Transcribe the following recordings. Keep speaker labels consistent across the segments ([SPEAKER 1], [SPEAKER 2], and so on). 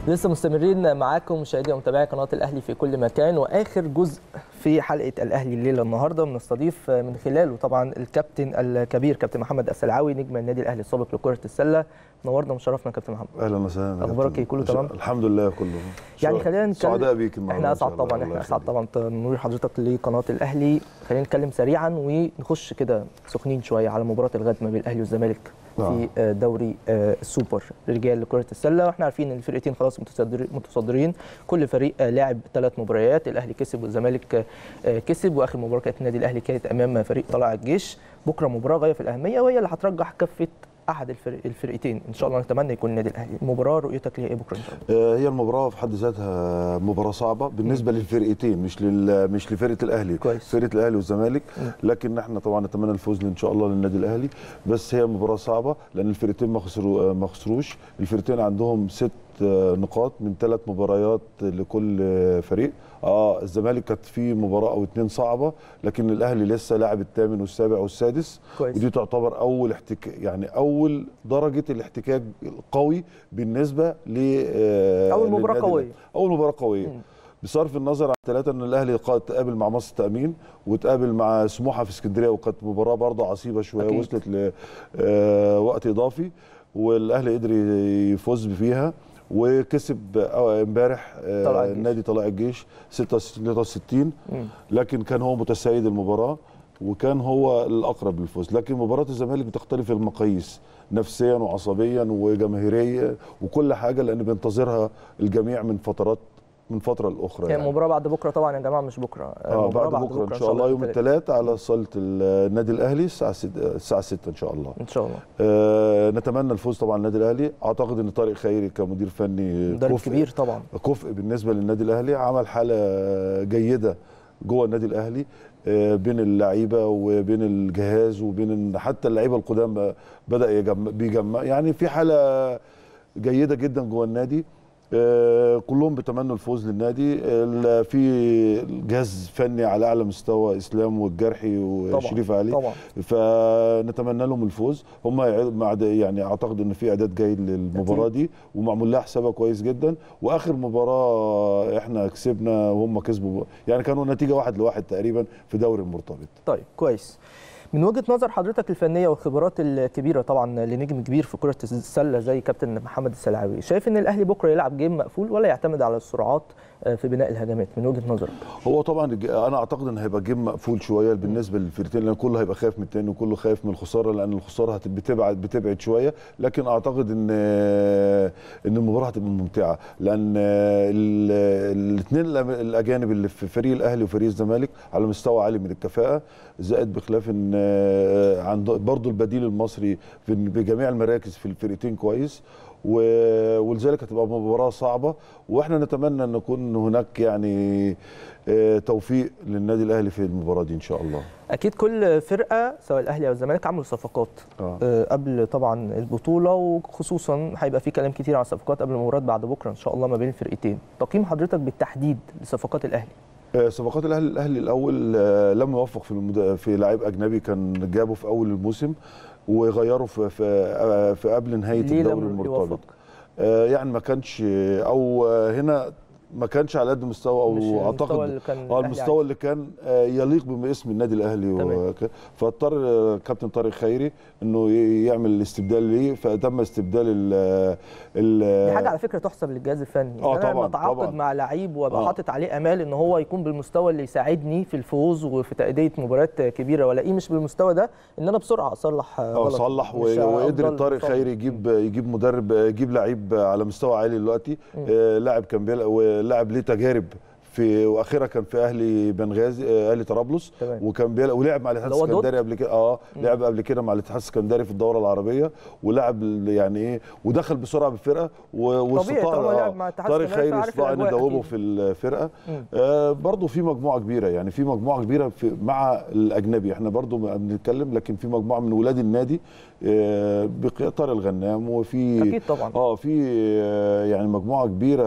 [SPEAKER 1] لسه مستمرين معاكم مشاهدي ومتابعي قناه الاهلي في كل مكان واخر جزء في حلقه الاهلي الليله النهارده بنستضيف من خلاله طبعا الكابتن الكبير كابتن محمد السلعاوي نجم النادي الاهلي السابق لكره السله نورنا وشرفنا كابتن محمد
[SPEAKER 2] اهلا وسهلا
[SPEAKER 1] اخبارك ايه كله تمام
[SPEAKER 2] الحمد لله كله
[SPEAKER 1] يعني خلينا نتكلم
[SPEAKER 2] سعداء بيك النهارده
[SPEAKER 1] احنا اسعد طبعا احنا اسعد طبعا نور حضرتك لقناه الاهلي خلينا نتكلم سريعا ونخش كده سخنين شويه على مباراه الغد ما بين الاهلي والزمالك في دوري السوبر رجال لكره السله واحنا عارفين ان الفرقتين خلاص متصدرين كل فريق لعب ثلاث مباريات الاهلي كسب والزمالك كسب واخر مباراه كانت النادي الاهلي كانت امام فريق طلائع الجيش بكره مباراه غايه في الاهميه وهي اللي هترجح كفه احد الفرق الفرقتين ان شاء الله نتمنى يكون النادي الاهلي المباراه رؤيتك ليها ايه بكره ان شاء
[SPEAKER 2] الله هي المباراه في حد ذاتها مباراه صعبه بالنسبه م. للفرقتين مش لل مش لفرقه الاهلي
[SPEAKER 1] كويس.
[SPEAKER 2] فرقه الاهلي والزمالك لكن احنا طبعا نتمنى الفوز ان شاء الله للنادي الاهلي بس هي مباراه صعبه لان الفرقتين ما خسروا ما خسروش الفرقتين عندهم ست نقاط من ثلاث مباريات لكل فريق اه الزمالك كانت في مباراه او اتنين صعبه لكن الاهلي لسه لاعب الثامن والسابع والسادس
[SPEAKER 1] كويس.
[SPEAKER 2] ودي تعتبر اول احتكاك يعني اول درجه الاحتكاك القوي بالنسبه ل
[SPEAKER 1] اول مباراه قويه
[SPEAKER 2] اول مباراه قويه م. بصرف النظر عن ثلاثه ان الاهلي تقابل مع مصر التامين وتقابل مع سموحه في اسكندريه وكانت مباراه برضه عصيبه شويه
[SPEAKER 1] أكيد.
[SPEAKER 2] وصلت لوقت اضافي والاهلي قدر يفوز فيها وكسب امبارح النادي طلائع الجيش 66 63 لكن كان هو متسيد المباراه وكان هو الاقرب للفوز لكن مباراه الزمالك بتختلف المقاييس نفسيا وعصبيا وجماهيريا وكل حاجه لان بينتظرها الجميع من فترات من فتره لاخرى
[SPEAKER 1] هي يعني. المباراه بعد بكره طبعا يا جماعه مش بكره
[SPEAKER 2] اه بعد, بعد بكره, بكرة ان شاء الله يوم الثلاث على صاله النادي الاهلي الساعه 6 الساعه 6 ان شاء الله
[SPEAKER 1] ان شاء الله
[SPEAKER 2] آه نتمنى الفوز طبعا النادي الاهلي اعتقد ان طارق خيري كمدير فني
[SPEAKER 1] مدرب كبير طبعا
[SPEAKER 2] كفء بالنسبه للنادي الاهلي عمل حاله جيده جوه النادي الاهلي بين اللعيبه وبين الجهاز وبين حتى اللعيبه القدام بدا يجمع بيجمع يعني في حاله جيده جدا جوه النادي كلهم بيتمنوا الفوز للنادي في جهاز فني على اعلى مستوى اسلام والجرحي وشريف علي
[SPEAKER 1] طبعا
[SPEAKER 2] فنتمنى لهم الفوز هم يعني اعتقد ان في اعداد جيد للمباراه دي ومعمول لها حسابها كويس جدا واخر مباراه احنا كسبنا وهم كسبوا يعني كانوا نتيجه واحد لواحد تقريبا في دوري المرتبط
[SPEAKER 1] طيب كويس من وجهه نظر حضرتك الفنيه والخبرات الكبيره طبعا لنجم كبير في كره السله زي كابتن محمد السلعاوي شايف ان الاهلي بكره يلعب جيم مقفول ولا يعتمد على السرعات في بناء الهجمات من وجهه نظرك
[SPEAKER 2] هو طبعا انا اعتقد ان هيبقى جيم مقفول شويه بالنسبه للفرقتين لان كله هيبقى خايف من الثاني وكله خايف من الخساره لان الخساره بتبعد بتبعد شويه لكن اعتقد ان ان المباراه هتبقى ممتعه لان الاثنين الاجانب اللي في فريق الاهلي وفريق الزمالك على مستوى عالي من الكفاءه زائد بخلاف ان عند برضه البديل المصري بجميع المراكز في الفرقتين كويس ولذلك هتبقى مباراه صعبه واحنا نتمنى ان يكون هناك يعني توفيق للنادي الاهلي في المباراه دي ان شاء الله
[SPEAKER 1] اكيد كل فرقه سواء الاهلي او الزمالك عملوا صفقات
[SPEAKER 2] آه.
[SPEAKER 1] قبل طبعا البطوله وخصوصا هيبقى في كلام كتير عن الصفقات قبل المباراه بعد بكره ان شاء الله ما بين الفرقتين تقييم حضرتك بالتحديد لصفقات الاهلي
[SPEAKER 2] صفقات الاهلي الاهلي الاول لم يوفق في المد... في لاعب اجنبي كان جابه في اول الموسم وغيره في في, في قبل نهايه الدوري المرتبط يعني ما كانش او هنا ما كانش على قد مستوى او اعتقد
[SPEAKER 1] اللي كان
[SPEAKER 2] اه المستوى اللي كان يليق باسم النادي الاهلي فاضطر كابتن طارق خيري انه يعمل الاستبدال ليه فتم استبدال ال
[SPEAKER 1] ال دي حاجه على فكره تحسب للجهاز الفني
[SPEAKER 2] اه
[SPEAKER 1] انا
[SPEAKER 2] طبعا
[SPEAKER 1] بتعاقد
[SPEAKER 2] طبعا
[SPEAKER 1] مع لعيب وابقى حاطط عليه امال ان هو يكون بالمستوى اللي يساعدني في الفوز وفي تاديه مباريات كبيره والاقيه مش بالمستوى ده ان انا بسرعه اصلح
[SPEAKER 2] غلط صلح وقدر طارق خيري يجيب يجيب مدرب يجيب لعيب على مستوى عالي دلوقتي لاعب كان لاعب ليه تجارب في واخرها كان في اهلي بنغازي اهلي طرابلس وكان بيلعب ولعب مع الاتحاد السكندري قبل كده اه لعب قبل كده مع الاتحاد السكندري في الدوره العربيه ولعب يعني ايه ودخل بسرعه بالفرقه
[SPEAKER 1] واستطاع
[SPEAKER 2] طارق خيري استطاع ان يدوبه في الفرقه آه برضه في مجموعه كبيره يعني في مجموعه كبيره في مع الاجنبي احنا برضه بنتكلم لكن في مجموعه من ولاد النادي آه بقياده طارق الغنام وفي
[SPEAKER 1] اكيد طبعا
[SPEAKER 2] اه في آه يعني مجموعه كبيره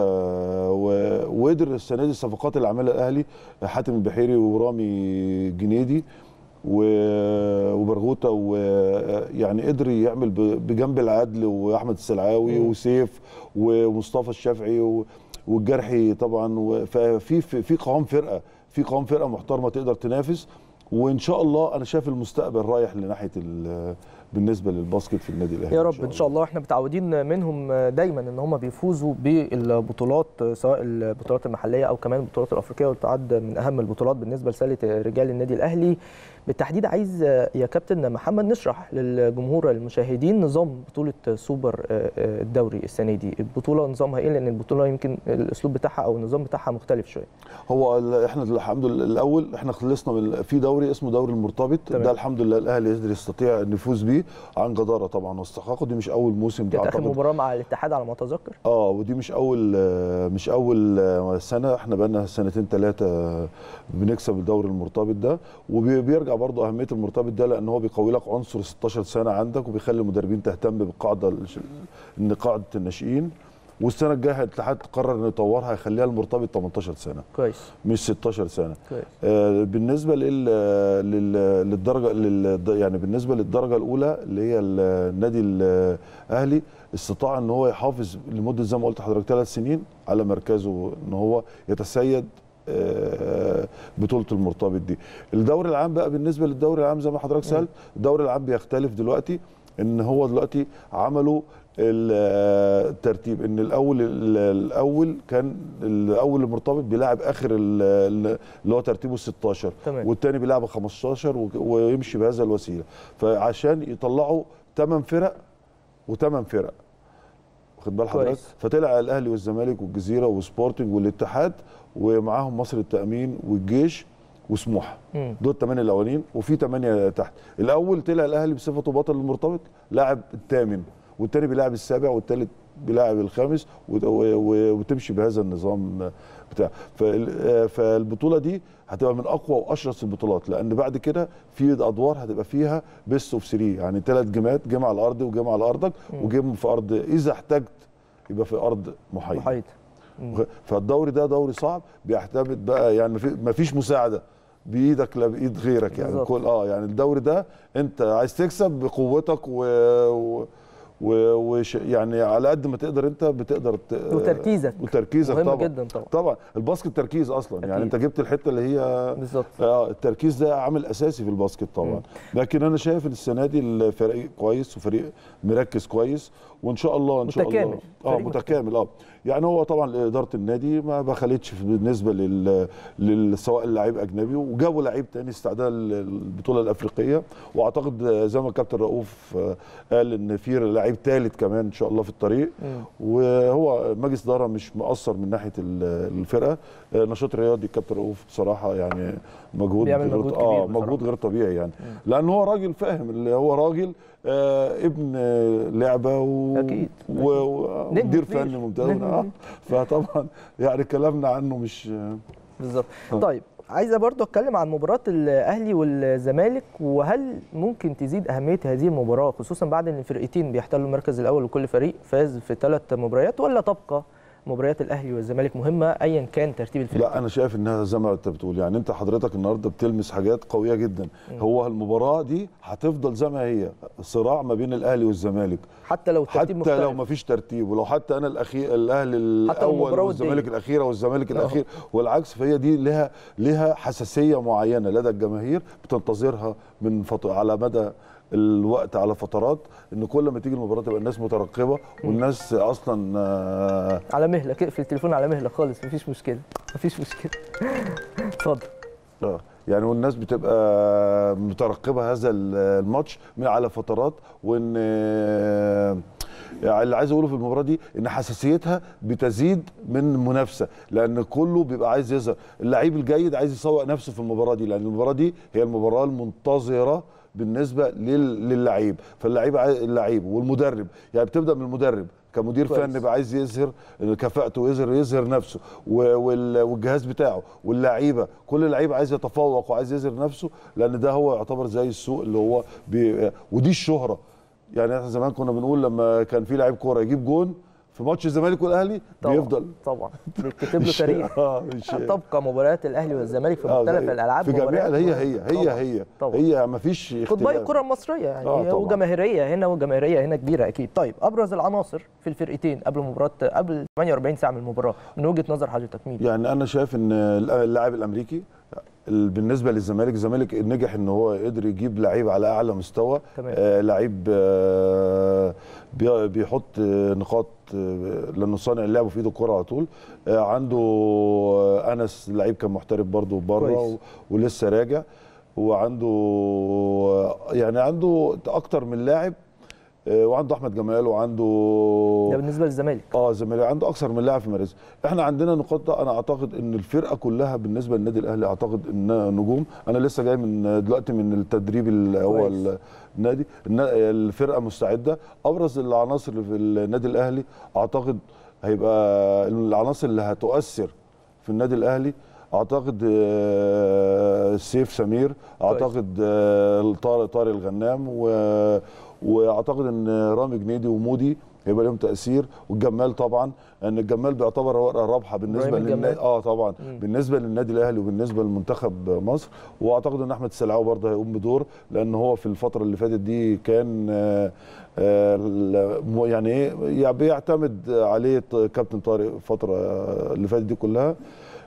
[SPEAKER 2] وقدر السنه دي الصفقات اللي عملها الاهلي حاتم البحيري ورامي جنيدي و- وبرغوثه ويعني قدر يعمل ب- بجنب العدل واحمد السلعاوي
[SPEAKER 1] مم.
[SPEAKER 2] وسيف ومصطفى الشافعي و- والجرحي طبعا و- ففي في في قوام فرقه في قوام فرقه محترمه تقدر تنافس وان شاء الله انا شايف المستقبل رايح لناحيه ال- بالنسبه للباسكت في النادي الاهلي
[SPEAKER 1] يا رب ان شاء الله احنا متعودين منهم دايما ان هم بيفوزوا بالبطولات سواء البطولات المحليه او كمان البطولات الافريقيه وتعد من اهم البطولات بالنسبه لسله رجال النادي الاهلي بالتحديد عايز يا كابتن محمد نشرح للجمهور المشاهدين نظام بطوله سوبر الدوري السنه دي البطوله نظامها ايه لان البطوله يمكن الاسلوب بتاعها او النظام بتاعها مختلف شويه
[SPEAKER 2] هو ال- احنا الحمد لله الاول احنا خلصنا من في دوري اسمه دوري المرتبط
[SPEAKER 1] تمام.
[SPEAKER 2] ده الحمد لله الاهلي يقدر يستطيع ان يفوز بيه عن جداره طبعا واستحقاقه دي مش اول موسم
[SPEAKER 1] كانت اخر
[SPEAKER 2] أعتقد.
[SPEAKER 1] مباراه مع الاتحاد على ما اتذكر
[SPEAKER 2] اه ودي مش اول آه، مش اول آه، سنه احنا بقالنا سنتين ثلاثه بنكسب الدوري المرتبط ده وبيرجع برضه اهميه المرتبط ده لان هو بيقوي لك عنصر 16 سنه عندك وبيخلي المدربين تهتم بالقاعده الش- ان قاعده الناشئين والسنه الجايه الاتحاد قرر انه يطورها يخليها المرتبط 18 سنه
[SPEAKER 1] كويس
[SPEAKER 2] مش 16 سنه
[SPEAKER 1] كويس
[SPEAKER 2] آه، بالنسبه لل لل- للدرجه لل يعني بالنسبه للدرجه الاولى اللي هي النادي الاهلي استطاع ان هو يحافظ لمده زي ما قلت لحضرتك ثلاث سنين على مركزه ان هو يتسيد آه، بطوله المرتبط دي الدوري العام بقى بالنسبه للدوري العام زي ما حضرتك سالت الدوري العام بيختلف دلوقتي ان هو دلوقتي عملوا ال- الترتيب ان الاول الاول كان الاول المرتبط بيلاعب اخر ال- اللي هو ترتيبه 16
[SPEAKER 1] تمام.
[SPEAKER 2] والتاني بيلعب 15 و- ويمشي بهذا الوسيله فعشان يطلعوا 8 فرق و8 فرق واخد بال حضرتك
[SPEAKER 1] كويس.
[SPEAKER 2] فطلع الاهلي والزمالك والجزيره وسبورتنج والاتحاد ومعاهم مصر التامين والجيش وسموحه
[SPEAKER 1] مم.
[SPEAKER 2] دول الثمانيه الاولين وفي ثمانيه تحت الاول طلع الاهلي بصفته بطل المرتبط لاعب الثامن والثاني بيلاعب السابع والثالث بيلاعب الخامس وت- و- و- وتمشي بهذا النظام بتاع فال- فالبطوله دي هتبقى من اقوى واشرس البطولات لان بعد كده في ادوار هتبقى فيها بيست اوف 3 يعني ثلاث جيمات جيم على الارض وجيم على ارضك وجيم في ارض اذا احتجت يبقى في ارض محايده
[SPEAKER 1] محايد مم.
[SPEAKER 2] فالدوري ده دوري صعب بيعتمد بقى يعني ما فيش مساعده بايدك لا بايد غيرك يعني
[SPEAKER 1] بالظبط.
[SPEAKER 2] كل اه يعني الدوري ده انت عايز تكسب بقوتك و, و... و... وش يعني على قد ما تقدر انت بتقدر ت...
[SPEAKER 1] وتركيزك
[SPEAKER 2] وتركيزك
[SPEAKER 1] مهم
[SPEAKER 2] طبعا
[SPEAKER 1] جدا طبعا
[SPEAKER 2] طبعا الباسكت تركيز اصلا يعني
[SPEAKER 1] أكيد.
[SPEAKER 2] انت جبت الحته اللي هي
[SPEAKER 1] بالظبط
[SPEAKER 2] اه التركيز ده عامل اساسي في الباسكت طبعا لكن انا شايف ان السنه دي الفريق كويس وفريق مركز كويس وان شاء الله ان شاء الله
[SPEAKER 1] متكامل.
[SPEAKER 2] اه
[SPEAKER 1] فريق
[SPEAKER 2] متكامل اه يعني هو طبعا اداره النادي ما بخلتش في- بالنسبه لل, لل... سواء اللعيب اجنبي وجابوا لعيب تاني استعداد للبطوله الافريقيه واعتقد زي ما الكابتن رؤوف آه، قال ان في لعيب ثالث كمان ان شاء الله في الطريق
[SPEAKER 1] مم.
[SPEAKER 2] وهو مجلس اداره مش مقصر من ناحيه ال- الفرقه آه، نشاط رياضي الكابتن رؤوف بصراحه يعني مجهود
[SPEAKER 1] بيعمل
[SPEAKER 2] غير-
[SPEAKER 1] مجهود
[SPEAKER 2] اه
[SPEAKER 1] كبير بصراحة.
[SPEAKER 2] مجهود غير طبيعي يعني لان هو راجل فاهم اللي هو راجل آه ابن آه، لعبه و...
[SPEAKER 1] أكيد.
[SPEAKER 2] و... و...
[SPEAKER 1] نجم
[SPEAKER 2] ومدير
[SPEAKER 1] كبير.
[SPEAKER 2] فني ممتاز
[SPEAKER 1] نجم
[SPEAKER 2] اه
[SPEAKER 1] كبير.
[SPEAKER 2] فطبعا يعني كلامنا عنه مش
[SPEAKER 1] بالظبط
[SPEAKER 2] آه.
[SPEAKER 1] طيب عايزه برضو اتكلم عن مباراه الاهلي والزمالك وهل ممكن تزيد اهميه هذه المباراه خصوصا بعد ان الفرقتين بيحتلوا المركز الاول وكل فريق فاز في ثلاث مباريات ولا تبقى مباريات الاهلي والزمالك مهمه ايا كان ترتيب الفرق
[SPEAKER 2] لا انا شايف انها زي ما انت بتقول يعني انت حضرتك النهارده بتلمس حاجات قويه جدا هو المباراه دي هتفضل زي ما هي صراع ما بين الاهلي والزمالك
[SPEAKER 1] حتى لو الترتيب
[SPEAKER 2] حتى
[SPEAKER 1] مختلف
[SPEAKER 2] لو ما فيش ترتيب ولو حتى انا الاخير الاهلي
[SPEAKER 1] حتى لو
[SPEAKER 2] الاول
[SPEAKER 1] مباراة
[SPEAKER 2] والزمالك
[SPEAKER 1] ودية.
[SPEAKER 2] الاخيره والزمالك
[SPEAKER 1] آه.
[SPEAKER 2] الاخير والعكس فهي دي لها لها حساسيه معينه لدى الجماهير بتنتظرها من فط... على مدى الوقت على فترات ان كل ما تيجي المباراه تبقى الناس مترقبه والناس اصلا آه،
[SPEAKER 1] على مهلك اقفل التليفون على مهلك خالص مفيش مشكله مفيش مشكله اتفضل
[SPEAKER 2] اه يعني والناس بتبقى مترقبه هذا الماتش من على فترات وان آه، يعني اللي عايز اقوله في المباراه دي ان حساسيتها بتزيد من منافسه لان كله بيبقى عايز يظهر اللعيب الجيد عايز يسوق نفسه في المباراه دي لان المباراه دي هي المباراه المنتظره بالنسبه لل- للعيب فاللعيب عاي- اللعيب والمدرب يعني بتبدا من المدرب كمدير
[SPEAKER 1] كويس.
[SPEAKER 2] فني بقى عايز يظهر كفاءته ويظهر يظهر نفسه و- وال- والجهاز بتاعه واللعيبه كل لعيب عايز يتفوق وعايز يظهر نفسه لان ده هو يعتبر زي السوق اللي هو بي ودي الشهره يعني احنا زمان كنا بنقول لما كان في لعيب كوره يجيب جون في ماتش الزمالك والاهلي
[SPEAKER 1] طبعا
[SPEAKER 2] بيفضل
[SPEAKER 1] طبعا بيتكتب له
[SPEAKER 2] مش-
[SPEAKER 1] تاريخ
[SPEAKER 2] اه مش
[SPEAKER 1] تبقى مباريات الاهلي والزمالك في
[SPEAKER 2] آه،
[SPEAKER 1] مختلف
[SPEAKER 2] زي-
[SPEAKER 1] الالعاب
[SPEAKER 2] في جميع
[SPEAKER 1] مباريات
[SPEAKER 2] هي هي هي
[SPEAKER 1] طبعاً.
[SPEAKER 2] هي
[SPEAKER 1] طبعاً.
[SPEAKER 2] هي ما فيش
[SPEAKER 1] فوتبول
[SPEAKER 2] اختلاف
[SPEAKER 1] الكره المصريه يعني
[SPEAKER 2] آه، طبعاً.
[SPEAKER 1] وجماهيريه هنا وجماهيريه هنا كبيره اكيد طيب ابرز العناصر في الفرقتين قبل مباراه قبل 48 ساعه من المباراه من وجهه نظر حضرتك مين
[SPEAKER 2] يعني انا شايف ان اللاعب الامريكي ال- بالنسبه للزمالك الزمالك نجح ان هو قدر يجيب لعيب على اعلى مستوى
[SPEAKER 1] تمام.
[SPEAKER 2] آه لعيب آه بي- بيحط آه، نقاط آه، لانه صانع اللعب في ايده الكوره على طول آه عنده آه، انس لعيب كان محترف برضه بره
[SPEAKER 1] كويس.
[SPEAKER 2] و- ولسه راجع وعنده آه، يعني عنده اكتر من لاعب آه، وعنده احمد جمال وعنده
[SPEAKER 1] ده بالنسبه للزمالك
[SPEAKER 2] اه الزمالك عنده اكثر من لاعب في مراكز احنا عندنا نقاط ده انا اعتقد ان الفرقه كلها بالنسبه للنادي الاهلي اعتقد انها نجوم انا لسه جاي من دلوقتي من التدريب اللي هو
[SPEAKER 1] كويس.
[SPEAKER 2] النادي النا- الفرقه مستعده ابرز العناصر اللي في النادي الاهلي اعتقد هيبقى العناصر اللي هتؤثر في النادي الاهلي اعتقد آه، سيف سمير اعتقد آه، طارق طارق الغنام و- واعتقد ان رامي جنيدي ومودي هيبقى لهم تاثير والجمال طبعا ان الجمال بيعتبر ورقه رابحه بالنسبه
[SPEAKER 1] إبراهيم الجمال.
[SPEAKER 2] للنادي اه طبعا
[SPEAKER 1] مم.
[SPEAKER 2] بالنسبه للنادي الاهلي وبالنسبه لمنتخب مصر واعتقد ان احمد السلعاوي برضه هيقوم بدور لان هو في الفتره اللي فاتت دي كان آه، آه، ال- يعني ايه يعني بيعتمد عليه ط- كابتن طارق الفتره اللي فاتت دي كلها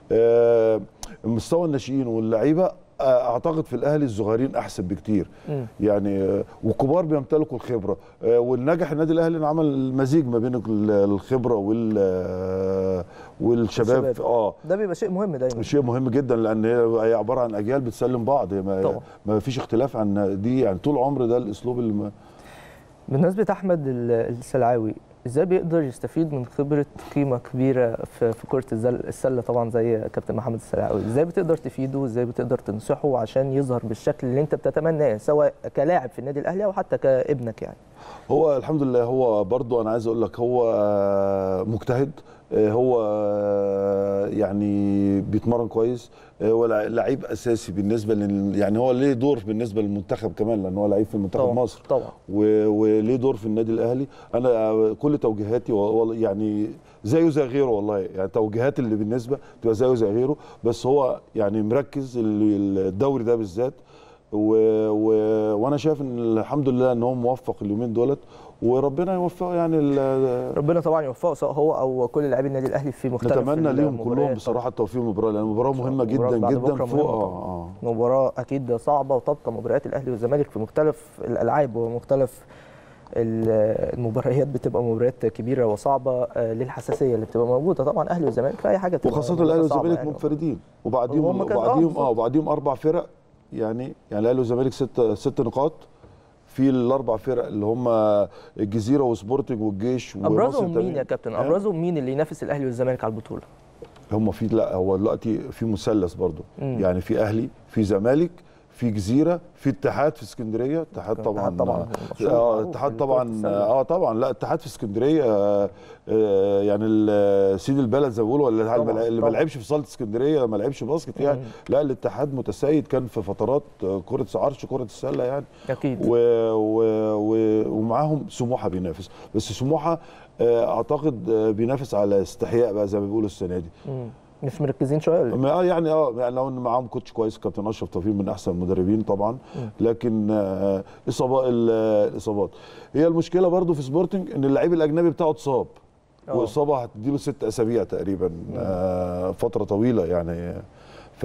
[SPEAKER 2] آه، مستوى الناشئين واللعيبه آه، اعتقد في الاهلي الصغيرين احسن بكتير
[SPEAKER 1] مم.
[SPEAKER 2] يعني آه، والكبار بيمتلكوا الخبره آه، والنجح النادي الاهلي انه عمل مزيج ما بين ال- الخبره وال آه، والشباب
[SPEAKER 1] والشباب.
[SPEAKER 2] اه
[SPEAKER 1] ده بيبقى شيء مهم دايما
[SPEAKER 2] شيء مهم جدا لان هي هي عباره عن اجيال بتسلم بعض هي ما,
[SPEAKER 1] طبعا.
[SPEAKER 2] ما فيش اختلاف عن دي يعني طول عمر ده الاسلوب اللي ما
[SPEAKER 1] بالنسبه احمد ال- السلعاوي ازاي بيقدر يستفيد من خبره قيمه كبيره في في كره الزل- السله طبعا زي كابتن محمد السلعاوي ازاي بتقدر تفيده ازاي بتقدر تنصحه عشان يظهر بالشكل اللي انت بتتمناه سواء كلاعب في النادي الاهلي او حتى كابنك يعني
[SPEAKER 2] هو الحمد لله هو برضو انا عايز اقول لك هو آه، مجتهد آه، هو آه، يعني بيتمرن كويس آه، هو لع- لعيب اساسي بالنسبه لل يعني هو ليه دور بالنسبه للمنتخب كمان لان هو لعيب في منتخب
[SPEAKER 1] طبعا
[SPEAKER 2] مصر
[SPEAKER 1] طبعا
[SPEAKER 2] و- وليه دور في النادي الاهلي انا آه، كل توجيهاتي و- و- يعني زيه زي غيره والله يعني توجيهات اللي بالنسبه تبقى زيه زي غيره بس هو يعني مركز ال- الدوري ده بالذات و... و... وانا شايف ان الحمد لله ان هو موفق اليومين دولت وربنا يوفقه يعني ال...
[SPEAKER 1] ربنا طبعا يوفقه سواء هو او كل لاعبي النادي الاهلي في مختلف
[SPEAKER 2] نتمنى ليهم
[SPEAKER 1] المباريات.
[SPEAKER 2] كلهم بصراحه التوفيق والمباراه لان المباراه مهمه
[SPEAKER 1] المباراة
[SPEAKER 2] جدا
[SPEAKER 1] بعد
[SPEAKER 2] جدا
[SPEAKER 1] بكرة
[SPEAKER 2] فوق
[SPEAKER 1] مهمة
[SPEAKER 2] اه اه
[SPEAKER 1] مباراة أكيد صعبة وتبقى مباريات الأهلي والزمالك في مختلف الألعاب ومختلف ال- المباريات بتبقى مباريات كبيرة وصعبة آه، للحساسية اللي بتبقى موجودة طبعا أهلي والزمالك في أي حاجة بتبقى
[SPEAKER 2] وخاصه
[SPEAKER 1] مباراة
[SPEAKER 2] الاهلي
[SPEAKER 1] صعبة
[SPEAKER 2] والزمالك
[SPEAKER 1] يعني.
[SPEAKER 2] منفردين وبعديهم
[SPEAKER 1] وهم كده- آه،
[SPEAKER 2] وبعديهم
[SPEAKER 1] بالظبط.
[SPEAKER 2] اه وبعديهم اربع فرق يعني يعني الاهلي والزمالك ست ست نقاط في الاربع فرق اللي هم الجزيره وسبورتنج والجيش وناصر
[SPEAKER 1] أبرزهم مين
[SPEAKER 2] التمرين.
[SPEAKER 1] يا كابتن؟
[SPEAKER 2] آه.
[SPEAKER 1] أبرزهم مين اللي ينافس الأهلي والزمالك على البطولة؟
[SPEAKER 2] هم في لا هو دلوقتي في مثلث برضو
[SPEAKER 1] مم.
[SPEAKER 2] يعني في اهلي في زمالك في جزيره في اتحاد في اسكندريه اتحاد طبعا
[SPEAKER 1] الاتحاد طبعاً مشهور
[SPEAKER 2] اه
[SPEAKER 1] معروف
[SPEAKER 2] اتحاد
[SPEAKER 1] في كرة
[SPEAKER 2] طبعا
[SPEAKER 1] السلة.
[SPEAKER 2] اه طبعا لا اتحاد في اسكندريه آه آه يعني ال- سيد البلد زي ما بيقولوا ولا
[SPEAKER 1] طبعاً،
[SPEAKER 2] اللي ما
[SPEAKER 1] طبعاً.
[SPEAKER 2] لعبش في صاله اسكندريه ما لعبش باسكت يعني
[SPEAKER 1] مم.
[SPEAKER 2] لا الاتحاد متسيد كان في فترات آه، كره عرش كره السله يعني
[SPEAKER 1] أكيد
[SPEAKER 2] و و و ومعاهم سموحه بينافس بس سموحه آه، اعتقد آه، بينافس على استحياء بقى زي ما بيقولوا السنه دي
[SPEAKER 1] مم. مش مركزين شوية ولا إيه؟
[SPEAKER 2] ما- اه يعني اه يعني لو ان معاهم كوتش كويس كابتن اشرف توفيق من احسن المدربين طبعا لكن آه، اصابات ال- الاصابات هي المشكله برضو في سبورتنج ان اللعيب الاجنبي بتاعه اتصاب
[SPEAKER 1] آه.
[SPEAKER 2] واصابه هتديله ست اسابيع تقريبا آه، فتره طويله يعني ف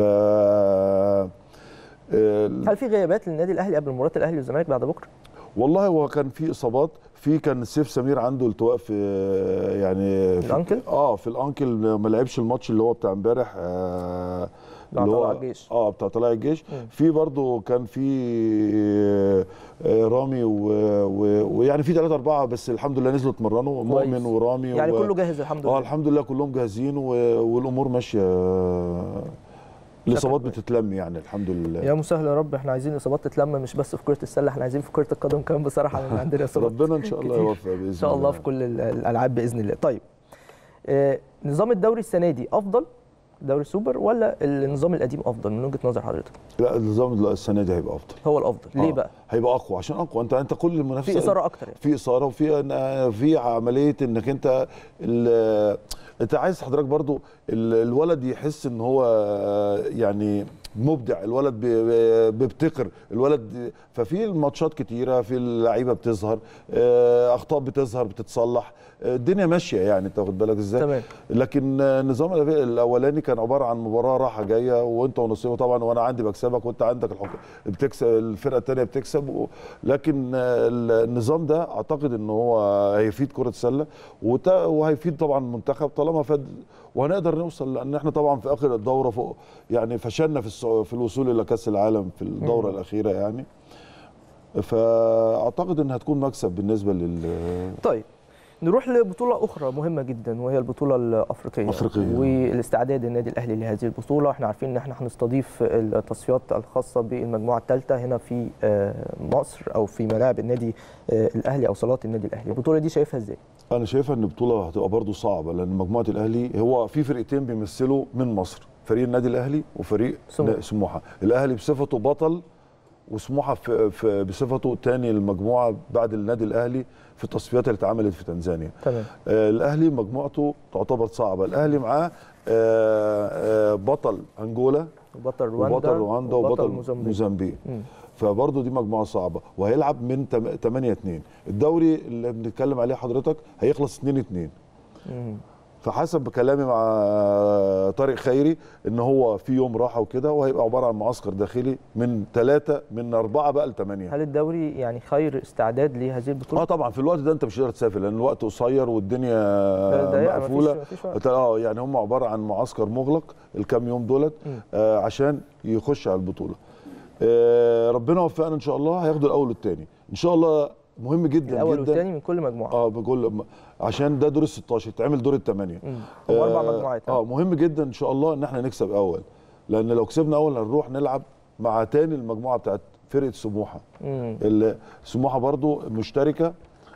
[SPEAKER 2] آه،
[SPEAKER 1] هل في غيابات للنادي الأهلي قبل مباراة الأهلي والزمالك بعد بكرة؟
[SPEAKER 2] والله هو كان في اصابات في كان سيف سمير عنده التواء في يعني في
[SPEAKER 1] الأنكل؟
[SPEAKER 2] اه في الانكل ما لعبش الماتش اللي هو بتاع امبارح آه
[SPEAKER 1] بتاع
[SPEAKER 2] اللي هو
[SPEAKER 1] طلائع الجيش.
[SPEAKER 2] اه بتاع طلائع الجيش
[SPEAKER 1] مم.
[SPEAKER 2] في برضه كان في آه، آه، رامي و- و- ويعني في ثلاثة أربعة بس الحمد لله نزلوا اتمرنوا
[SPEAKER 1] كويس.
[SPEAKER 2] مؤمن ورامي
[SPEAKER 1] يعني
[SPEAKER 2] و...
[SPEAKER 1] كله جاهز الحمد
[SPEAKER 2] اه
[SPEAKER 1] لله
[SPEAKER 2] الحمد لله كلهم جاهزين و... والأمور ماشية الإصابات
[SPEAKER 1] كويس.
[SPEAKER 2] بتتلم يعني الحمد لله
[SPEAKER 1] يا مسهل يا رب احنا عايزين اصابات تتلم مش بس في كره السله احنا عايزين في كره القدم كمان بصراحه لان عندنا اصابات
[SPEAKER 2] ربنا إن شاء الله
[SPEAKER 1] كتير.
[SPEAKER 2] يوفق بإذن
[SPEAKER 1] ان شاء الله
[SPEAKER 2] الله
[SPEAKER 1] في كل ال- الالعاب باذن الله طيب آه نظام الدوري السنه دي افضل دوري السوبر ولا النظام القديم افضل من وجهه نظر حضرتك
[SPEAKER 2] لا النظام السنه دي هيبقى افضل
[SPEAKER 1] هو الافضل ليه
[SPEAKER 2] آه،
[SPEAKER 1] بقى
[SPEAKER 2] هيبقى اقوى عشان اقوى انت انت كل المنافسه
[SPEAKER 1] في اثاره اكتر يعني
[SPEAKER 2] في اثاره وفي في عمليه انك انت ال- انت عايز حضرتك برضو ال- الولد يحس ان هو يعني مبدع الولد بي- بيبتكر الولد ففي الماتشات كتيره في اللعيبه بتظهر آه، اخطاء بتظهر بتتصلح آه، الدنيا ماشيه يعني انت واخد بالك ازاي
[SPEAKER 1] تمام
[SPEAKER 2] لكن النظام الاولاني كان عباره عن مباراه راحه جايه وانت ونصيبه طبعا وانا عندي بكسبك وانت عندك الحكم بتكسب الفرقه الثانيه بتكسب و... لكن النظام ده اعتقد ان هو هيفيد كره السله وت... وهيفيد طبعا المنتخب طالما فاد وهنقدر نوصل لان احنا طبعا في اخر الدوره فوق يعني فشلنا في السع... في الوصول الى كاس العالم في الدوره
[SPEAKER 1] مم.
[SPEAKER 2] الاخيره يعني فاعتقد ان هتكون مكسب بالنسبه لل
[SPEAKER 1] طيب نروح لبطولة أخرى مهمة جدا وهي البطولة الأفريقية
[SPEAKER 2] أفريقية.
[SPEAKER 1] والاستعداد النادي الأهلي لهذه البطولة احنا عارفين إن احنا هنستضيف التصفيات الخاصة بالمجموعة الثالثة هنا في آه، مصر أو في ملاعب النادي آه، الأهلي أو صالات النادي الأهلي البطولة دي شايفها إزاي؟
[SPEAKER 2] انا شايفها ان البطوله هتبقى برضو صعبه لان مجموعه الاهلي هو في فرقتين بيمثلوا من مصر فريق النادي الاهلي وفريق
[SPEAKER 1] سموحة.
[SPEAKER 2] لا، سموحه الاهلي بصفته بطل وسموحه في في بصفته ثاني المجموعه بعد النادي الاهلي في التصفيات اللي اتعملت في تنزانيا
[SPEAKER 1] تمام
[SPEAKER 2] آه الاهلي مجموعته تعتبر صعبه الاهلي معاه آه آه بطل انجولا
[SPEAKER 1] وبطل رواندا
[SPEAKER 2] وبطل رواندا وبطل
[SPEAKER 1] موزمبيق
[SPEAKER 2] موزمبيق
[SPEAKER 1] مم.
[SPEAKER 2] فبرضه دي مجموعه صعبه وهيلعب من 8 2 الدوري اللي بنتكلم عليه حضرتك هيخلص 2 2
[SPEAKER 1] مم.
[SPEAKER 2] فحسب كلامي مع طارق خيري ان هو في يوم راحه وكده وهيبقى عباره عن معسكر داخلي من ثلاثه من اربعه بقى لثمانيه
[SPEAKER 1] هل الدوري يعني خير استعداد لهذه
[SPEAKER 2] اه
[SPEAKER 1] البطولة؟
[SPEAKER 2] طبعا في الوقت ده انت مش هتقدر تسافر لان الوقت قصير والدنيا
[SPEAKER 1] ضيقة،
[SPEAKER 2] مقفوله
[SPEAKER 1] مفيش- مفيش وقت.
[SPEAKER 2] اه يعني هم عباره عن معسكر مغلق الكام يوم دولت
[SPEAKER 1] مم.
[SPEAKER 2] آه عشان يخش على البطوله آه ربنا وفقنا ان شاء الله هياخدوا الاول والثاني ان شاء الله مهم جدا
[SPEAKER 1] الأول
[SPEAKER 2] جدا
[SPEAKER 1] والثاني من كل مجموعة
[SPEAKER 2] اه بكل عشان ده دور ال 16 يتعمل دور الثمانيه
[SPEAKER 1] مم. هم أربع
[SPEAKER 2] آه،
[SPEAKER 1] مجموعات
[SPEAKER 2] اه مهم جدا ان شاء الله ان احنا نكسب اول لان لو كسبنا اول هنروح نلعب مع تاني المجموعه بتاعت فرقه سموحه
[SPEAKER 1] مم.
[SPEAKER 2] ال- سموحه برضو مشتركه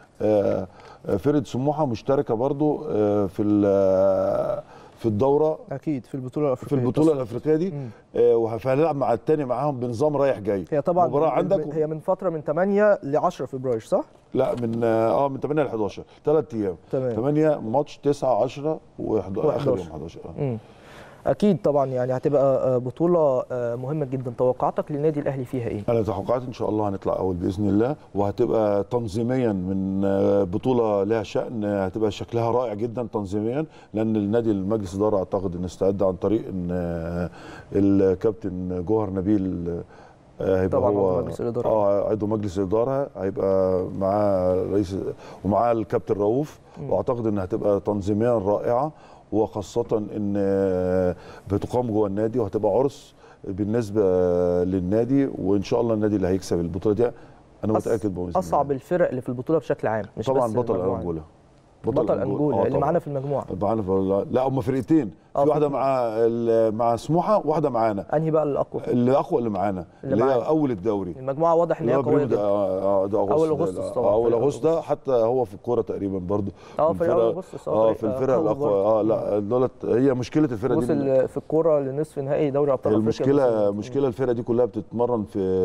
[SPEAKER 2] آه، آه، فرقه سموحه مشتركه برضو آه، في ال- في الدوره
[SPEAKER 1] أكيد في البطولة
[SPEAKER 2] في
[SPEAKER 1] الأفريقية
[SPEAKER 2] البطوله الافريقيه دي
[SPEAKER 1] مم.
[SPEAKER 2] آه، وهنلعب مع التاني معاهم بنظام رايح جاي
[SPEAKER 1] هي طبعا
[SPEAKER 2] مباراه
[SPEAKER 1] من-
[SPEAKER 2] عندك
[SPEAKER 1] هي من فترة من 8 ل 10 فبراير صح؟
[SPEAKER 2] لا من اه من 8 ل 11 ثلاث ايام
[SPEAKER 1] تمام
[SPEAKER 2] 8 ماتش 9 10 و11 اخر
[SPEAKER 1] و11.
[SPEAKER 2] يوم 11 آه.
[SPEAKER 1] مم. اكيد طبعا يعني هتبقى آه، بطوله آه، مهمه جدا توقعاتك للنادي الاهلي فيها ايه
[SPEAKER 2] انا توقعاتي ان شاء الله هنطلع اول باذن الله وهتبقى تنظيميا من آه، بطوله لها شان آه، هتبقى شكلها رائع جدا تنظيميا لان النادي المجلس الاداره اعتقد ان استعد عن طريق ان آه، الكابتن جوهر نبيل آه، هيبقى
[SPEAKER 1] طبعاً
[SPEAKER 2] هو
[SPEAKER 1] عضو مجلس الإدارة.
[SPEAKER 2] اه عضو مجلس الاداره هيبقى معاه رئيس ومعاه الكابتن رؤوف
[SPEAKER 1] مم.
[SPEAKER 2] واعتقد ان هتبقى تنظيميا رائعه وخاصه ان آه، بتقام جوه النادي وهتبقى عرس بالنسبه للنادي وان شاء الله النادي اللي هيكسب البطوله دي انا
[SPEAKER 1] أص-
[SPEAKER 2] متاكد بإذن الله.
[SPEAKER 1] اصعب الفرق اللي في البطوله بشكل عام مش
[SPEAKER 2] طبعا
[SPEAKER 1] بس
[SPEAKER 2] بطل
[SPEAKER 1] المجموعة.
[SPEAKER 2] انجولا
[SPEAKER 1] بطل انجولا
[SPEAKER 2] آه
[SPEAKER 1] اللي
[SPEAKER 2] طبعاً.
[SPEAKER 1] معانا في المجموعه
[SPEAKER 2] معانا في لا هم فرقتين
[SPEAKER 1] آه،
[SPEAKER 2] في واحده
[SPEAKER 1] في-
[SPEAKER 2] مع ال- مع سموحه واحده معانا
[SPEAKER 1] انهي بقى الاقوى
[SPEAKER 2] اللي اقوى اللي معانا
[SPEAKER 1] اللي
[SPEAKER 2] اللي, هي
[SPEAKER 1] معانا.
[SPEAKER 2] اول الدوري
[SPEAKER 1] المجموعه واضح ان
[SPEAKER 2] اللي
[SPEAKER 1] هي
[SPEAKER 2] هو
[SPEAKER 1] قويه
[SPEAKER 2] بريمو ده,
[SPEAKER 1] جدا
[SPEAKER 2] آه آه، ده أغسطس
[SPEAKER 1] أول
[SPEAKER 2] ده-
[SPEAKER 1] أغسطس
[SPEAKER 2] ده-
[SPEAKER 1] طبعاً،
[SPEAKER 2] آه، اول
[SPEAKER 1] فريق
[SPEAKER 2] اغسطس ده
[SPEAKER 1] أغسطس.
[SPEAKER 2] حتى هو في الكوره تقريبا برضه
[SPEAKER 1] اه
[SPEAKER 2] من
[SPEAKER 1] فريق
[SPEAKER 2] فرق-
[SPEAKER 1] اغسطس
[SPEAKER 2] اه
[SPEAKER 1] فريق
[SPEAKER 2] في الفرق
[SPEAKER 1] قوي
[SPEAKER 2] الاقوى
[SPEAKER 1] برضه.
[SPEAKER 2] اه لا دولت هي مشكله الفرقه دي
[SPEAKER 1] وصل في الكوره لنصف نهائي دوري ابطال افريقيا
[SPEAKER 2] المشكله
[SPEAKER 1] بس-
[SPEAKER 2] مشكله الفرقه دي كلها بتتمرن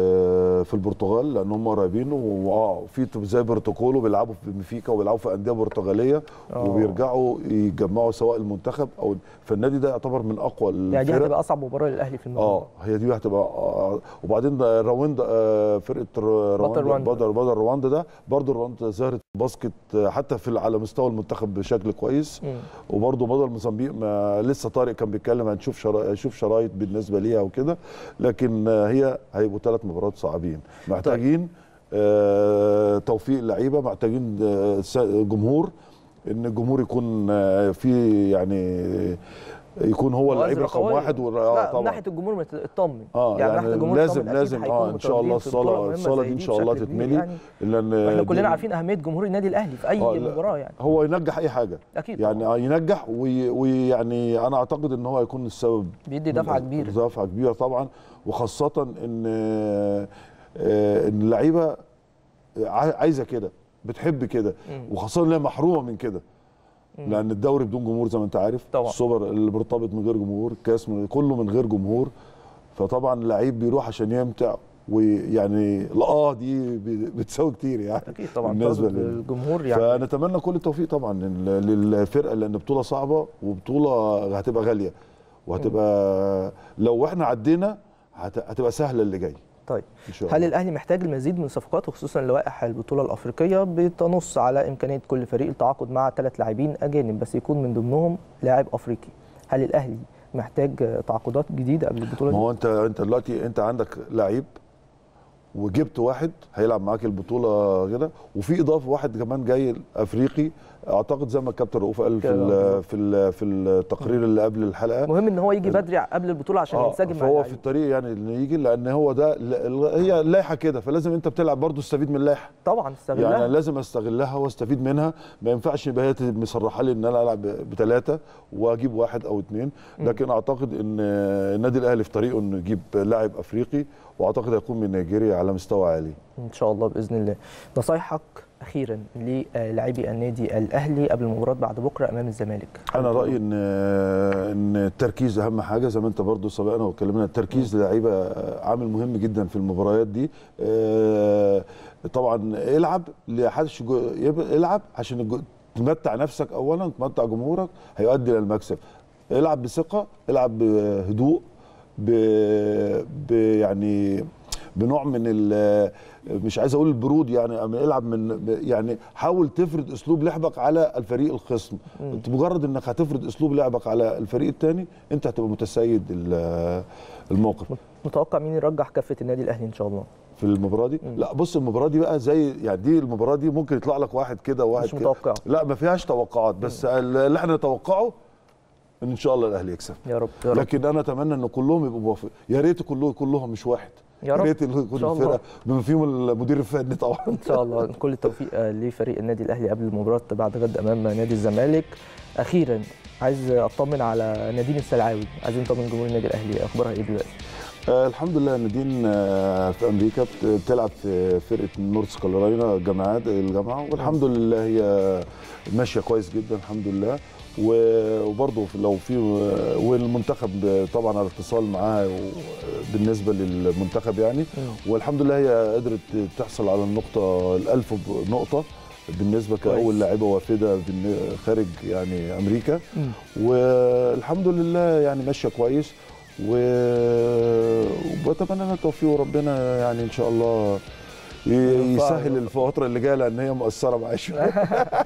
[SPEAKER 2] في في البرتغال لان هم قريبين واه في زي بروتوكول وبيلعبوا في بنفيكا وبيلعبوا في انديه برتغاليه
[SPEAKER 1] آه.
[SPEAKER 2] وبيرجعوا يجمعوا سواء المنتخب او فالنادي ده يعتبر من اقوى
[SPEAKER 1] يعني دي
[SPEAKER 2] الفرق
[SPEAKER 1] هتبقى اصعب مباراه للاهلي في المجموعه
[SPEAKER 2] اه هي دي هتبقى آه وبعدين ده رواندا آه فرقه ر- رواندا
[SPEAKER 1] رواندا.
[SPEAKER 2] بدر بدر رواندا ده برضه رواندا ظهرت باسكت آه، حتى في على مستوى المنتخب بشكل كويس
[SPEAKER 1] مم.
[SPEAKER 2] وبرضه بدر موزمبيق ما لسه طارق كان بيتكلم هنشوف شرا... هنشوف شرايط بالنسبه ليها وكده لكن آه، هي هيبقوا ثلاث مباريات صعبين محتاجين آه توفيق اللعيبه محتاجين آه س- جمهور ان الجمهور يكون آه فيه يعني يكون هو اللعيب
[SPEAKER 1] مؤازرة
[SPEAKER 2] رقم
[SPEAKER 1] قوية.
[SPEAKER 2] واحد ور-
[SPEAKER 1] لا
[SPEAKER 2] آه
[SPEAKER 1] من
[SPEAKER 2] طبعا
[SPEAKER 1] ناحيه الجمهور مت- اطمن
[SPEAKER 2] اه
[SPEAKER 1] يعني,
[SPEAKER 2] يعني,
[SPEAKER 1] ناحيه الجمهور
[SPEAKER 2] لازم
[SPEAKER 1] اطمن، أكيد
[SPEAKER 2] لازم
[SPEAKER 1] هيكونوا
[SPEAKER 2] اه ان شاء الله
[SPEAKER 1] متواجدين في بطولة
[SPEAKER 2] الصاله
[SPEAKER 1] مهمة
[SPEAKER 2] الصاله
[SPEAKER 1] زي
[SPEAKER 2] دي ان
[SPEAKER 1] دي
[SPEAKER 2] شاء الله
[SPEAKER 1] بشكل كبير
[SPEAKER 2] تتملي
[SPEAKER 1] يعني.
[SPEAKER 2] لان
[SPEAKER 1] واحنا كلنا
[SPEAKER 2] دي-
[SPEAKER 1] عارفين اهميه جمهور النادي الاهلي في اي
[SPEAKER 2] آه، لا.
[SPEAKER 1] مباراه يعني
[SPEAKER 2] هو ينجح اي حاجه
[SPEAKER 1] اكيد
[SPEAKER 2] يعني
[SPEAKER 1] طبعاً.
[SPEAKER 2] آه ينجح وي- ويعني انا اعتقد ان هو هيكون السبب
[SPEAKER 1] بيدي دفعه كبيره
[SPEAKER 2] دفعه كبيره طبعا وخاصه ان آه، آه، ان اللعيبه عاي- عايزه كده بتحب كده
[SPEAKER 1] مم.
[SPEAKER 2] وخاصه ان هي محرومه من كده لان الدوري بدون جمهور زي ما انت عارف
[SPEAKER 1] طبعا.
[SPEAKER 2] السوبر اللي مرتبط من غير جمهور الكاس من كله من غير جمهور فطبعا اللعيب بيروح عشان يمتع ويعني الاه دي ب- بتساوي كتير يعني
[SPEAKER 1] اكيد طبعا
[SPEAKER 2] بالنسبه
[SPEAKER 1] تواجد
[SPEAKER 2] لل...
[SPEAKER 1] الجمهور يعني
[SPEAKER 2] فنتمنى كل التوفيق طبعا لل- للفرقه لان بطوله صعبه وبطوله هتبقى غاليه وهتبقى لو احنا عدينا هت- هتبقى سهله اللي جاي
[SPEAKER 1] طيب
[SPEAKER 2] ان شاء
[SPEAKER 1] هل
[SPEAKER 2] الله
[SPEAKER 1] الاهلي محتاج المزيد من الصفقات وخصوصا لوائح البطوله الافريقيه بتنص على امكانيه كل فريق التعاقد مع ثلاث لاعبين اجانب بس يكون من ضمنهم لاعب افريقي هل الاهلي محتاج تعاقدات جديده قبل البطوله
[SPEAKER 2] ما
[SPEAKER 1] دي
[SPEAKER 2] هو انت انت دلوقتي انت عندك لعيب وجبت واحد هيلعب معاك البطوله كده وفي اضافه واحد كمان جاي افريقي اعتقد زي ما الكابتن رؤوف قال في
[SPEAKER 1] كده.
[SPEAKER 2] ال في ال في التقرير اللي قبل الحلقه
[SPEAKER 1] مهم ان هو يجي بدري قبل البطوله عشان
[SPEAKER 2] اه
[SPEAKER 1] ينسجم مع
[SPEAKER 2] فهو في
[SPEAKER 1] اللعيبة.
[SPEAKER 2] الطريق يعني انه يجي لان هو ده ل- ال- هي اللائحه كده فلازم انت بتلعب برضه تستفيد من اللائحه
[SPEAKER 1] طبعا استغلها
[SPEAKER 2] يعني أنا لازم استغلها واستفيد منها ما ينفعش يبقى هي مصرحه لي ان انا العب بثلاثه واجيب واحد او اثنين لكن اعتقد ان النادي الاهلي في طريقه انه يجيب لاعب افريقي واعتقد هيكون من نيجيريا على مستوى عالي
[SPEAKER 1] ان شاء الله باذن الله نصايحك اخيرا للاعبي النادي الاهلي قبل المباراه بعد بكره امام الزمالك
[SPEAKER 2] انا رايي ان ان التركيز اهم حاجه زي ما انت برضو سبقنا واتكلمنا التركيز للعيبه عامل مهم جدا في المباريات دي آه، طبعا العب لحدش جو- يب- العب عشان الجو- تمتع نفسك اولا تمتع جمهورك هيؤدي للمكسب العب بثقه العب بهدوء ب... ب... يعني بنوع من ال... مش عايز اقول البرود يعني أما العب من يعني حاول تفرض اسلوب لعبك على الفريق الخصم انت مجرد انك هتفرض اسلوب لعبك على الفريق الثاني انت هتبقى متسيد ال- الموقف
[SPEAKER 1] متوقع مين يرجح كفه النادي الاهلي ان شاء الله
[SPEAKER 2] في المباراه دي لا بص المباراه دي بقى زي يعني دي المباراه دي ممكن يطلع لك واحد كده وواحد
[SPEAKER 1] مش
[SPEAKER 2] كده.
[SPEAKER 1] متوقع.
[SPEAKER 2] لا ما فيهاش توقعات بس اللي احنا نتوقعه ان شاء الله الاهلي يكسب
[SPEAKER 1] يا رب يا رب
[SPEAKER 2] لكن انا اتمنى ان كلهم يبقوا موافق يا ريت كلهم كلهم مش واحد
[SPEAKER 1] يا رب.
[SPEAKER 2] ريت
[SPEAKER 1] إن
[SPEAKER 2] كل
[SPEAKER 1] شاء الله.
[SPEAKER 2] الفرقه بما فيهم المدير الفني طبعا
[SPEAKER 1] ان شاء الله كل التوفيق آه، لفريق النادي الاهلي قبل المباراه بعد غد امام نادي الزمالك اخيرا عايز اطمن على نادين السلعاوي عايزين نطمن جمهور النادي الاهلي اخبارها ايه دلوقتي
[SPEAKER 2] آه الحمد لله نادين آه في امريكا بت- بتلعب في فرقه نورث كارولاينا الجامعات الجامعه والحمد لله هي ماشيه كويس جدا الحمد لله و- وبرضه في- لو في والمنتخب طبعا على اتصال معاها و- بالنسبه للمنتخب يعني والحمد لله هي قدرت تحصل على النقطه الألف نقطه بالنسبه كاول
[SPEAKER 1] كويس.
[SPEAKER 2] لاعبه وافده بالن- خارج يعني امريكا والحمد لله يعني ماشيه كويس و... وبتمنى لها التوفيق وربنا يعني ان شاء الله ي-
[SPEAKER 1] ينفعها
[SPEAKER 2] يسهل الفتره اللي جايه لان هي مؤثره معايا شويه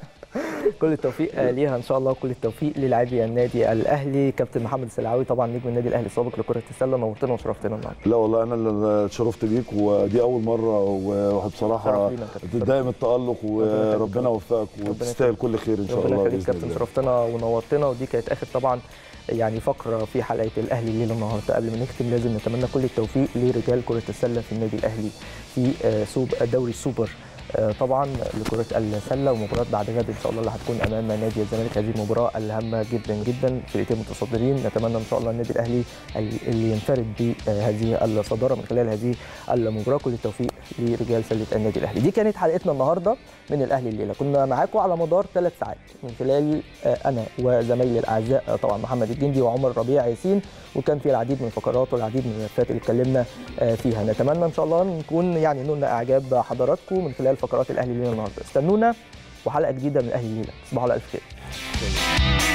[SPEAKER 1] كل التوفيق آه، ليها ان شاء الله وكل التوفيق للاعبي النادي الاهلي كابتن محمد السلعاوي طبعا نجم النادي الاهلي السابق لكره السله نورتنا وشرفتنا النهارده
[SPEAKER 2] لا والله انا اللي اتشرفت بيك ودي اول مره وبصراحه
[SPEAKER 1] شرف لينا يا كابتن.
[SPEAKER 2] دايم التألق وربنا
[SPEAKER 1] يخليك.
[SPEAKER 2] يوفقك وتستاهل كل خير ان شاء
[SPEAKER 1] ربنا
[SPEAKER 2] الله
[SPEAKER 1] يخليك
[SPEAKER 2] باذن
[SPEAKER 1] كابتن
[SPEAKER 2] الله
[SPEAKER 1] شرفتنا ونورتنا ودي كانت اخر طبعا يعني فقره في حلقه الاهلي الليله النهارده قبل ما نختم لازم نتمنى كل التوفيق لرجال كره السله في النادي الاهلي في آه، سوب دوري السوبر آه، طبعا لكره السله ومباراه بعد غد ان شاء الله اللي هتكون امام نادي الزمالك هذه المباراه الهامه جدا جدا فرقتين متصدرين نتمنى ان شاء الله النادي الاهلي اللي ينفرد بهذه الصداره من خلال هذه المباراه كل التوفيق لرجال سله النادي الاهلي دي كانت حلقتنا النهارده من الاهلي الليله كنا معاكم على مدار ثلاث ساعات من خلال آه، انا وزمايلي الاعزاء آه، طبعا محمد الجندي وعمر ربيع ياسين وكان في العديد من الفقرات والعديد من الملفات اللي اتكلمنا آه، فيها نتمنى ان شاء الله نكون يعني نلنا اعجاب حضراتكم من خلال فقرات الاهلي الليله النهارده استنونا وحلقه جديده من الاهلي الليله تصبحوا على الف خير